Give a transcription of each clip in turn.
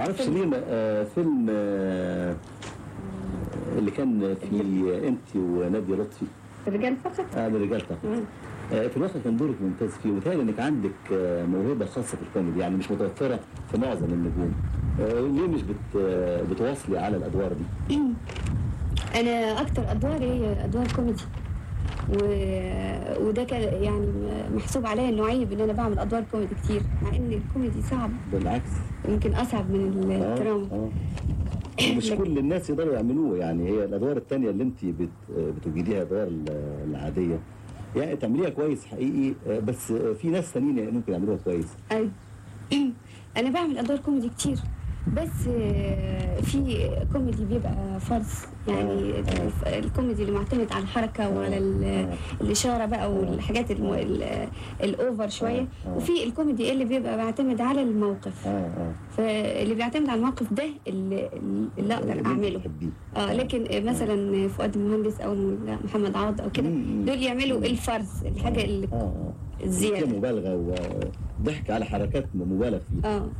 معرفش ليه ما- آه، فيلم آه، اللي كان فيه انت وناديه لطفي الرجال فقط اه من الرجال طبعا مم. آه، في الواقع كان دورك ممتاز فيه وتهيألي انك عندك آه، موهبه خاصه في الكوميدي يعني مش متوفره في معظم النجوم آه، ليه مش بت آه، بتواصلي على الادوار دي؟ انا اكتر ادواري هي ادوار كوميدي و... وده كان يعني محسوب عليا انه عيب ان انا بعمل ادوار كوميدي كتير مع ان الكوميدي صعب بالعكس يمكن اصعب من اه الدراما اه مش كل الناس يقدروا يعملوه يعني هي الادوار التانية اللي انت بت بتوجديها الادوار ال- العاديه يعني تعمليها كويس حقيقي آه، بس آه، في ناس تانيين ممكن يعملوها كويس أيوة. انا بعمل ادوار كوميدي كتير بس آه، في كوميدي بيبقى فرز يعني آه. الف- الكوميدي اللي معتمد على الحركه وعلى ال- آه. الاشاره بقى والحاجات الم- ال- الاوفر شويه آه. آه. وفي الكوميدي اللي بيبقى بيعتمد على الموقف اه اه فاللي بيعتمد على الموقف ده اللي, اللي اقدر اللي انت اعمله بتحبيه. اه لكن مثلا فؤاد المهندس او محمد عوض او كده مم. دول يعملوا الفرز الحاجه اللي اه اه الزيادة. فيها مبالغه وضحك على حركات مبالغ فيها اه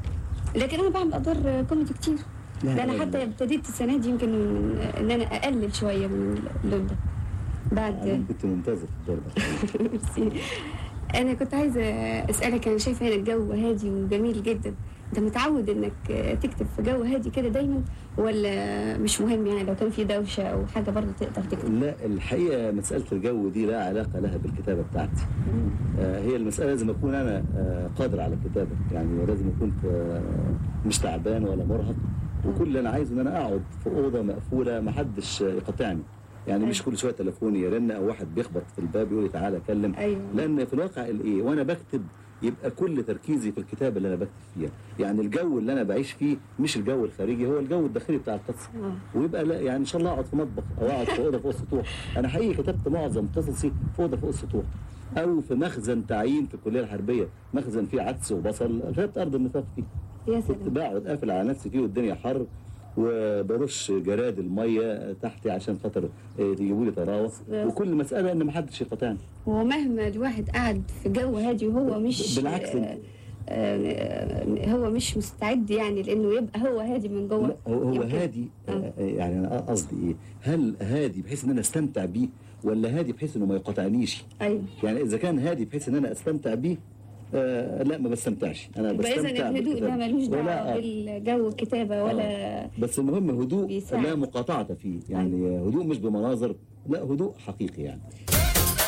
لكن انا بعمل ادوار كوميدي كتير لا، ده انا لا، حتى لا. ابتديت السنه دي يمكن ان انا اقلل شويه من اللون ده بعد كنت ممتازه في الدور ده ميرسي. انا كنت عايزه اسالك انا شايفه هنا الجو هادي وجميل جدا انت متعود انك تكتب في جو هادي كده دايما ولا مش مهم يعني لو كان في دوشه او حاجه برضه تقدر تكتب لا الحقيقه مساله الجو دي لا علاقه لها بالكتابه بتاعتي آه، هي المسألة لازم أكون أنا آه، قادر على الكتابة يعني لازم أكون آه، مش تعبان ولا مرهق وكل اللي أنا عايزه إن أنا أقعد في أوضة مقفولة محدش آه، يقاطعني يعني مش كل شوية تليفوني يرن أو واحد بيخبط في الباب يقول لي تعالى كلم أيوة. لأن في الواقع الإيه وأنا بكتب يبقى كل تركيزي في الكتابة اللي أنا بكتب فيها يعني الجو اللي أنا بعيش فيه مش الجو الخارجي هو الجو الداخلي بتاع القصة آه. ويبقى لا يعني إن شاء الله أقعد في مطبخ أو أقعد في أوضة فوق السطوح أنا حقيقي كتبت معظم قصصي في أوضة فوق السطوح او في مخزن تعيين في الكليه الحربيه مخزن فيه عدس وبصل كتبت ارض النفاق فيه يا كنت سلام بقعد قافل على نفسي فيه والدنيا حر وبرش جراد الميه تحتي عشان خاطر آه، يجيبوا لي طراوه وكل مساله ان ما حدش يقاطعني ومهما الواحد قعد في جو هادي وهو مش بالعكس. آه، آه، هو مش مستعد يعني لانه يبقى هو هادي من جوه لا هو هو يمكن- هادي آه. آه، يعني انا قصدي ايه هل هادي بحيث ان انا استمتع بيه ولا هادي بحيث انه ما يقاطعنيش ايوه يعني اذا كان هادي بحيث ان انا استمتع بيه آه لا ما بستمتعش انا يبقى اذا بستمتع الهدوء ده بالكتابة. ملوش ولا- دعوه آه. بالجو الكتابه ولا بس المهم هدوء بيساعد. لا مقاطعة فيه يعني هدوء مش بمناظر لا هدوء حقيقي يعني